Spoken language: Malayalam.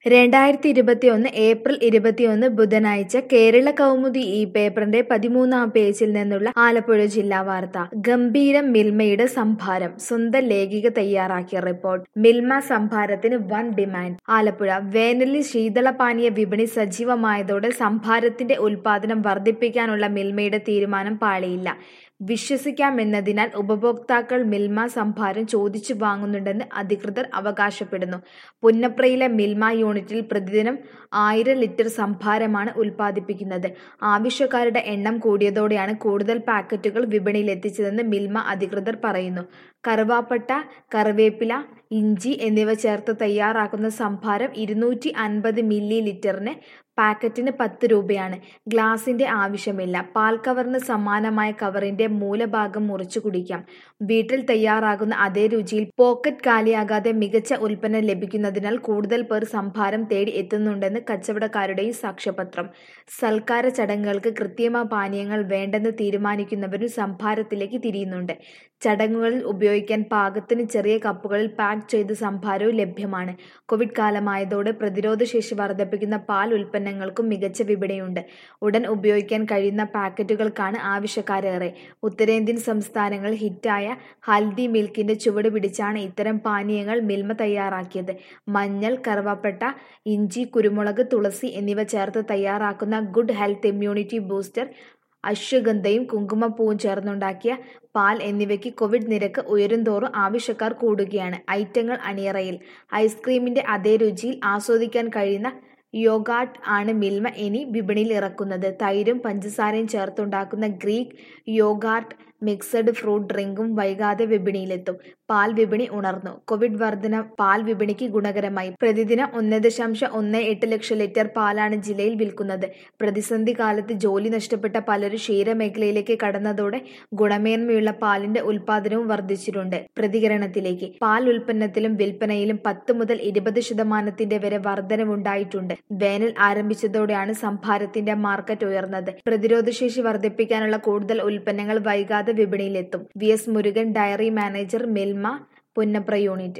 രണ്ടായിരത്തി ഇരുപത്തിയൊന്ന് ഏപ്രിൽ ഇരുപത്തിയൊന്ന് ബുധനാഴ്ച കേരള കൗമുദി ഈ പേപ്പറിന്റെ പതിമൂന്നാം പേജിൽ നിന്നുള്ള ആലപ്പുഴ ജില്ലാ വാർത്ത ഗംഭീരം മിൽമയുടെ സംഭാരം സ്വന്തം ലേഖിക തയ്യാറാക്കിയ റിപ്പോർട്ട് മിൽമ സംഭാരത്തിന് വൻ ഡിമാൻഡ് ആലപ്പുഴ വേനലിൽ ശീതളപാനീയ വിപണി സജീവമായതോടെ സംഭാരത്തിന്റെ ഉൽപാദനം വർദ്ധിപ്പിക്കാനുള്ള മിൽമയുടെ തീരുമാനം പാളിയില്ല വിശ്വസിക്കാമെന്നതിനാൽ ഉപഭോക്താക്കൾ മിൽമ സംഭാരം ചോദിച്ചു വാങ്ങുന്നുണ്ടെന്ന് അധികൃതർ അവകാശപ്പെടുന്നു പുന്നപ്രയിലെ മിൽമ യൂണിറ്റിൽ പ്രതിദിനം ആയിരം ലിറ്റർ സംഭാരമാണ് ഉൽപ്പാദിപ്പിക്കുന്നത് ആവശ്യക്കാരുടെ എണ്ണം കൂടിയതോടെയാണ് കൂടുതൽ പാക്കറ്റുകൾ വിപണിയിൽ എത്തിച്ചതെന്ന് മിൽമ അധികൃതർ പറയുന്നു കറുവാപ്പട്ട കറിവേപ്പില ഇഞ്ചി എന്നിവ ചേർത്ത് തയ്യാറാക്കുന്ന സംഭാരം ഇരുന്നൂറ്റി അൻപത് മില്ലി ലിറ്ററിന് പാക്കറ്റിന് പത്ത് രൂപയാണ് ഗ്ലാസിന്റെ ആവശ്യമില്ല പാൽ കവറിന് സമാനമായ കവറിന്റെ മൂലഭാഗം മുറിച്ചു കുടിക്കാം വീട്ടിൽ തയ്യാറാകുന്ന അതേ രുചിയിൽ പോക്കറ്റ് കാലിയാകാതെ മികച്ച ഉൽപ്പന്നം ലഭിക്കുന്നതിനാൽ കൂടുതൽ പേർ സംഭാരം തേടി എത്തുന്നുണ്ടെന്ന് കച്ചവടക്കാരുടെയും സാക്ഷ്യപത്രം സൽക്കാര ചടങ്ങുകൾക്ക് കൃത്യമായ പാനീയങ്ങൾ വേണ്ടെന്ന് തീരുമാനിക്കുന്നവരും സംഭാരത്തിലേക്ക് തിരിയുന്നുണ്ട് ചടങ്ങുകളിൽ ഉപയോഗിക്കാൻ പാകത്തിന് ചെറിയ കപ്പുകളിൽ പാക്ക് ചെയ്ത സംഭാരവും ലഭ്യമാണ് കോവിഡ് കാലമായതോടെ പ്രതിരോധശേഷി വർദ്ധിപ്പിക്കുന്ന പാൽ ഉൽപ്പന്നങ്ങൾക്കും മികച്ച വിപണിയുണ്ട് ഉടൻ ഉപയോഗിക്കാൻ കഴിയുന്ന പാക്കറ്റുകൾക്കാണ് ആവശ്യക്കാരേറെ ഉത്തരേന്ത്യൻ സംസ്ഥാനങ്ങളിൽ ഹിറ്റായ ഹൽദി മിൽക്കിന്റെ ചുവട് പിടിച്ചാണ് ഇത്തരം പാനീയങ്ങൾ മിൽമ തയ്യാറാക്കിയത് മഞ്ഞൾ കറുവാപ്പട്ട ഇഞ്ചി കുരുമുളക് തുളസി എന്നിവ ചേർത്ത് തയ്യാറാക്കുന്ന ഗുഡ് ഹെൽത്ത് ഇമ്മ്യൂണിറ്റി ബൂസ്റ്റർ അശ്വഗന്ധയും കുങ്കുമപ്പൂവും ചേർന്നുണ്ടാക്കിയ പാൽ എന്നിവയ്ക്ക് കോവിഡ് നിരക്ക് ഉയരുംതോറും ആവശ്യക്കാർ കൂടുകയാണ് ഐറ്റങ്ങൾ അണിയറയിൽ ഐസ്ക്രീമിന്റെ അതേ രുചിയിൽ ആസ്വദിക്കാൻ കഴിയുന്ന യോഗാട്ട് ആണ് മിൽമ ഇനി വിപണിയിൽ ഇറക്കുന്നത് തൈരും പഞ്ചസാരയും ചേർത്തുണ്ടാക്കുന്ന ഗ്രീക്ക് യോഗാർട്ട് മിക്സഡ് ഫ്രൂട്ട് ഡ്രിങ്കും വൈകാതെ വിപണിയിലെത്തും പാൽ വിപണി ഉണർന്നു കോവിഡ് വർധന പാൽ വിപണിക്ക് ഗുണകരമായി പ്രതിദിനം ഒന്ന് ദശാംശം ഒന്ന് എട്ട് ലക്ഷം ലിറ്റർ പാലാണ് ജില്ലയിൽ വിൽക്കുന്നത് പ്രതിസന്ധി കാലത്ത് ജോലി നഷ്ടപ്പെട്ട പലരും ക്ഷീരമേഖലയിലേക്ക് കടന്നതോടെ ഗുണമേന്മയുള്ള പാലിന്റെ ഉൽപാദനവും വർദ്ധിച്ചിട്ടുണ്ട് പ്രതികരണത്തിലേക്ക് പാൽ ഉൽപ്പന്നത്തിലും വിൽപ്പനയിലും പത്ത് മുതൽ ഇരുപത് ശതമാനത്തിന്റെ വരെ വർധനവുണ്ടായിട്ടുണ്ട് വേനൽ ആരംഭിച്ചതോടെയാണ് സംഭാരത്തിന്റെ മാർക്കറ്റ് ഉയർന്നത് പ്രതിരോധശേഷി വർദ്ധിപ്പിക്കാനുള്ള കൂടുതൽ ഉൽപ്പന്നങ്ങൾ വൈകാതെ വിപണിയിലെത്തും V S Murugan dairy manager Milma Punnapra unit